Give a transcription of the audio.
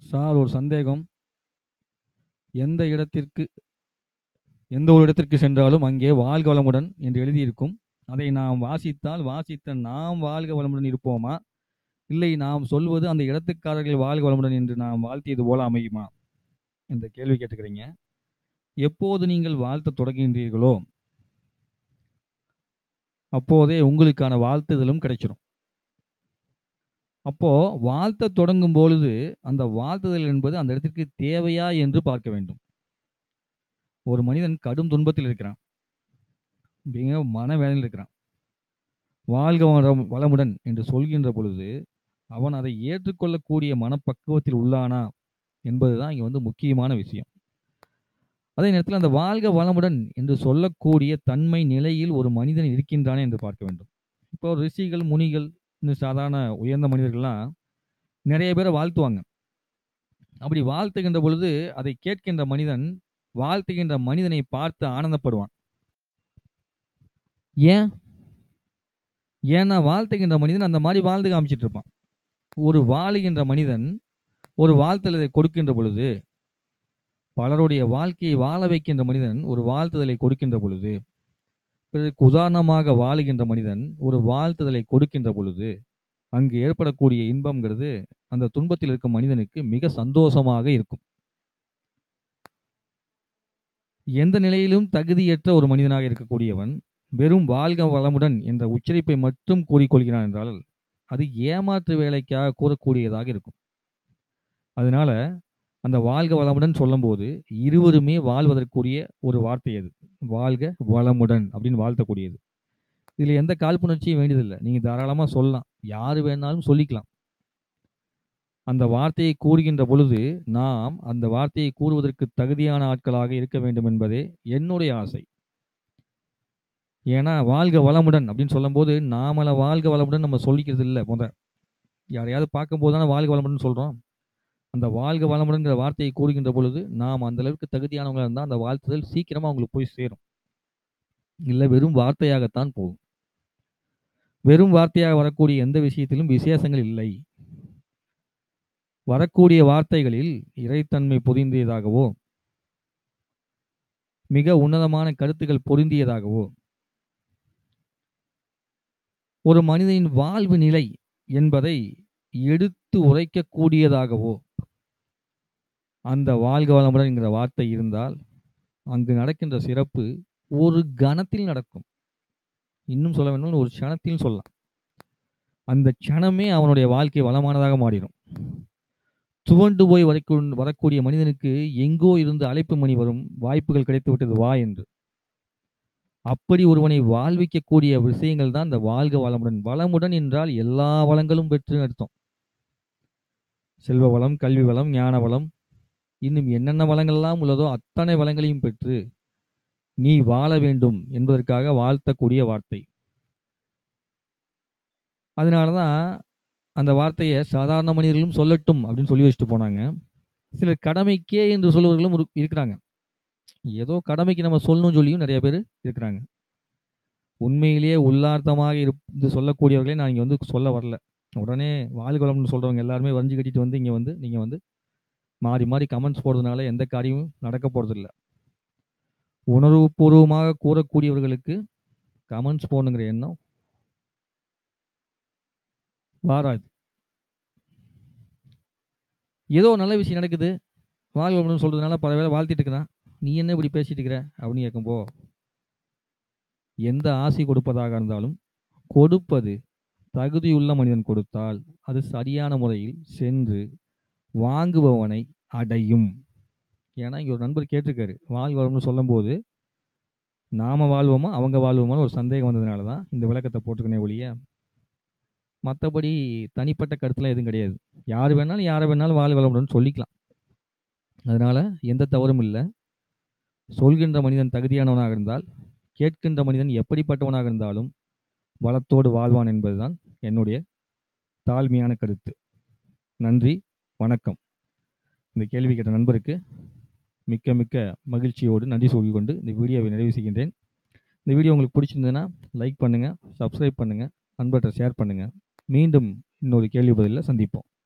sir ஒரு சந்தேகம் எந்த இடத்திற்கு எந்த ஒரு இடத்திற்கு சென்றாலும் அங்கே வாழ்க வளமுடன் என்று எழுதியிருக்கும் அதை நாம் வாசித்தால் வாசித்த நாம் வாழ்க வளமுடன் இருப்போமா இல்லை நாம் சொல்வது அந்த இடத்துக்காரர்கள் வாழ்க வளமுடன் என்று நாம் வாழ்த்தியது போல அமையுமா என்ற கேள்வி கேட்டுக்கிறீங்க எப்போது நீங்கள் வாழ்த்த தொடங்குகின்றீர்களோ அப்போதே உங்களுக்கான வாழ்த்துதலும் கிடைச்சிடும் அப்போ வாழ்த்த தொடங்கும் பொழுது அந்த வாழ்த்துதல் என்பது அந்த இடத்திற்கு தேவையா என்று பார்க்க வேண்டும் ஒரு மனிதன் கடும் துன்பத்தில் இருக்கிறான் மிக மனவேதனையில் இருக்கிறான் வாழ்க வளம் வளமுடன் என்று சொல்கின்ற பொழுது அவன் அதை ஏற்றுக்கொள்ளக்கூடிய மனப்பக்குவத்தில் உள்ளானா என்பதுதான் இங்க வந்து முக்கியமான விஷயம் அதே நேரத்தில் அந்த வாழ்க வளமுடன் என்று சொல்லக்கூடிய தன்மை நிலையில் ஒரு மனிதன் இருக்கின்றானே என்று பார்க்க வேண்டும் இப்போ ரிஷிகள் முனிகள் இந்த சாதாரண உயர்ந்த மனிதர்கள்லாம் நிறைய பேரை வாழ்த்துவாங்க அப்படி வாழ்த்துகின்ற பொழுது அதை கேட்கின்ற மனிதன் வாழ்த்துகின்ற மனிதனை பார்த்து ஆனந்தப்படுவான் ஏன் ஏன்னா வாழ்த்துகின்ற மனிதன் அந்த மாதிரி வாழ்ந்து காமிச்சிட்டு இருப்பான் ஒரு வாழுகின்ற மனிதன் ஒரு வாழ்த்துதலை கொடுக்கின்ற பொழுது பலருடைய வாழ்க்கையை வாழ வைக்கின்ற மனிதன் ஒரு வாழ்த்துதலை கொடுக்கின்ற பொழுது பிறருக்கு உதாரணமாக வாழுகின்ற மனிதன் ஒரு வாழ்த்துதலை கொடுக்கின்ற பொழுது அங்கு ஏற்படக்கூடிய இன்பம்ங்கிறது அந்த துன்பத்தில் இருக்கும் மனிதனுக்கு மிக சந்தோஷமாக இருக்கும் எந்த நிலையிலும் தகுதியற்ற ஒரு மனிதனாக இருக்கக்கூடியவன் வெறும் வாழ்க வளமுடன் என்ற உச்சரிப்பை மட்டும் கூறிக்கொள்கிறான் என்றால் அது ஏமாற்று வேலைக்காக கூறக்கூடியதாக இருக்கும் அதனால அந்த வாழ்க வளமுடன் சொல்லும்போது இருவருமே வாழ்வதற்குரிய ஒரு வார்த்தை அது வாழ்க வளமுடன் அப்படின்னு வாழ்த்தக்கூடியது இதில் எந்த காழ்ப்புணர்ச்சியும் வேண்டியதில்லை நீங்கள் தாராளமாக சொல்லலாம் யார் வேணாலும் சொல்லிக்கலாம் அந்த வார்த்தையை கூறுகின்ற பொழுது நாம் அந்த வார்த்தையை கூறுவதற்கு தகுதியான ஆட்களாக இருக்க வேண்டும் என்பதே என்னுடைய ஆசை ஏன்னா வாழ்க வளமுடன் அப்படின்னு சொல்லும்போது நாமள வாழ்க வளமுடன் நம்ம சொல்லிக்கிறது இல்லை முத யாரையாவது பார்க்கும்போது தானே வாழ்க வளமுடன் சொல்கிறோம் அந்த வாழ்க வளமுடன்கிற வார்த்தையை கூறுகின்ற பொழுது நாம் அந்த அளவுக்கு தகுதியானவங்களாக இருந்தால் அந்த வாழ்த்துதல் சீக்கிரமாக அவங்களுக்கு போய் சேரும் இல்லை வெறும் வார்த்தையாகத்தான் போகும் வெறும் வார்த்தையாக வரக்கூடிய எந்த விஷயத்திலும் விசேஷங்கள் இல்லை வரக்கூடிய வார்த்தைகளில் இறைத்தன்மை பொதிந்தியதாகவோ மிக உன்னதமான கருத்துக்கள் பொருந்தியதாகவோ ஒரு மனிதனின் வாழ்வு நிலை என்பதை எடுத்து உரைக்கக்கூடியதாகவோ அந்த வாழ்க வளமுடன் என்கிற வார்த்தை இருந்தால் அங்கு நடக்கின்ற சிறப்பு ஒரு கணத்தில் நடக்கும் இன்னும் சொல்ல வேண்டும் ஒரு க்ஷணத்தில் சொல்லலாம் அந்த க்ஷணமே அவனுடைய வாழ்க்கை வளமானதாக மாறிடும் துவண்டு போய் வரைக்கும் வரக்கூடிய மனிதனுக்கு எங்கோ இருந்து அழைப்பு மணி வரும் வாய்ப்புகள் கிடைத்து விட்டது வா என்று அப்படி ஒருவனை வாழ்விக்கக்கூடிய விஷயங்கள் தான் இந்த வாழ்க வளமுடன் வளமுடன் என்றால் எல்லா வளங்களும் பெற்று அர்த்தம் செல்வ வளம் கல்வி வளம் ஞான வளம் இன்னும் என்னென்ன வளங்கள்லாம் உள்ளதோ அத்தனை வளங்களையும் பெற்று நீ வாழ வேண்டும் என்பதற்காக வாழ்த்தக்கூடிய வார்த்தை அதனால தான் அந்த வார்த்தையை சாதாரண மனிதர்களும் சொல்லட்டும் அப்படின்னு சொல்லி வச்சுட்டு போனாங்க சிலர் கடமைக்கே என்று சொல்லுவர்களும் இரு- இருக்கிறாங்க ஏதோ கடமைக்கு நம்ம சொல்லணும்னு சொல்லியும் நிறைய பேர் இருக்கிறாங்க உண்மையிலேயே உள்ளார்த்தமாக இருந்து சொல்லக்கூடியவர்களே நான் இங்கே வந்து சொல்ல வரல உடனே வாழ்குளம்னு சொல்கிறவங்க எல்லாருமே வரைஞ்சு கட்டிட்டு வந்து இங்கே வந்து நீங்கள் வந்து மாறி மாறி கமெண்ட்ஸ் போடுறதுனால எந்த காரியமும் நடக்க போகிறதில்ல உணர்வுபூர்வமாக கூறக்கூடியவர்களுக்கு கமெண்ட்ஸ் போடணுங்கிற எண்ணம் வாராது ஏதோ நல்ல விஷயம் நடக்குது வாழ்வுன்னு சொல்றதுனால பல பேரை வாழ்த்திட்டு இருக்கிறான் நீ என்ன இப்படி பேசிட்டு இருக்கிற அப்படின்னு கேட்கும்போ எந்த ஆசை கொடுப்பதாக இருந்தாலும் கொடுப்பது தகுதியுள்ள மனிதன் கொடுத்தால் அது சரியான முறையில் சென்று வாங்குபவனை அடையும் ஏன்னா இங்க ஒரு நண்பர் கேட்டிருக்காரு வாழ்வரம்னு சொல்லும்போது நாம வாழ்வோமா அவங்க வாழ்வோமான்னு ஒரு சந்தேகம் வந்ததுனால தான் இந்த விளக்கத்தை போட்டுக்கனே ஒழிய மற்றபடி தனிப்பட்ட கருத்துலாம் எதுவும் கிடையாது யார் வேணாலும் யாரை வேணாலும் வாழ் வளமுடன் சொல்லிக்கலாம் அதனால எந்த தவறும் இல்லை சொல்கின்ற மனிதன் தகுதியானவனாக இருந்தால் கேட்கின்ற மனிதன் எப்படிப்பட்டவனாக இருந்தாலும் வளத்தோடு வாழ்வான் என்பதுதான் என்னுடைய தாழ்மையான கருத்து நன்றி வணக்கம் இந்த கேள்வி கேட்ட நண்பருக்கு மிக்க மிக்க மகிழ்ச்சியோடு நன்றி சொல்லிக்கொண்டு இந்த வீடியோவை நிறைவு செய்கின்றேன் இந்த வீடியோ உங்களுக்கு பிடிச்சிருந்ததுன்னா லைக் பண்ணுங்கள் சப்ஸ்கிரைப் பண்ணுங்கள் நண்பர்கிட்ட ஷேர் பண்ணுங்கள் மீண்டும் இன்னொரு கேள்வி பதிலில் சந்திப்போம்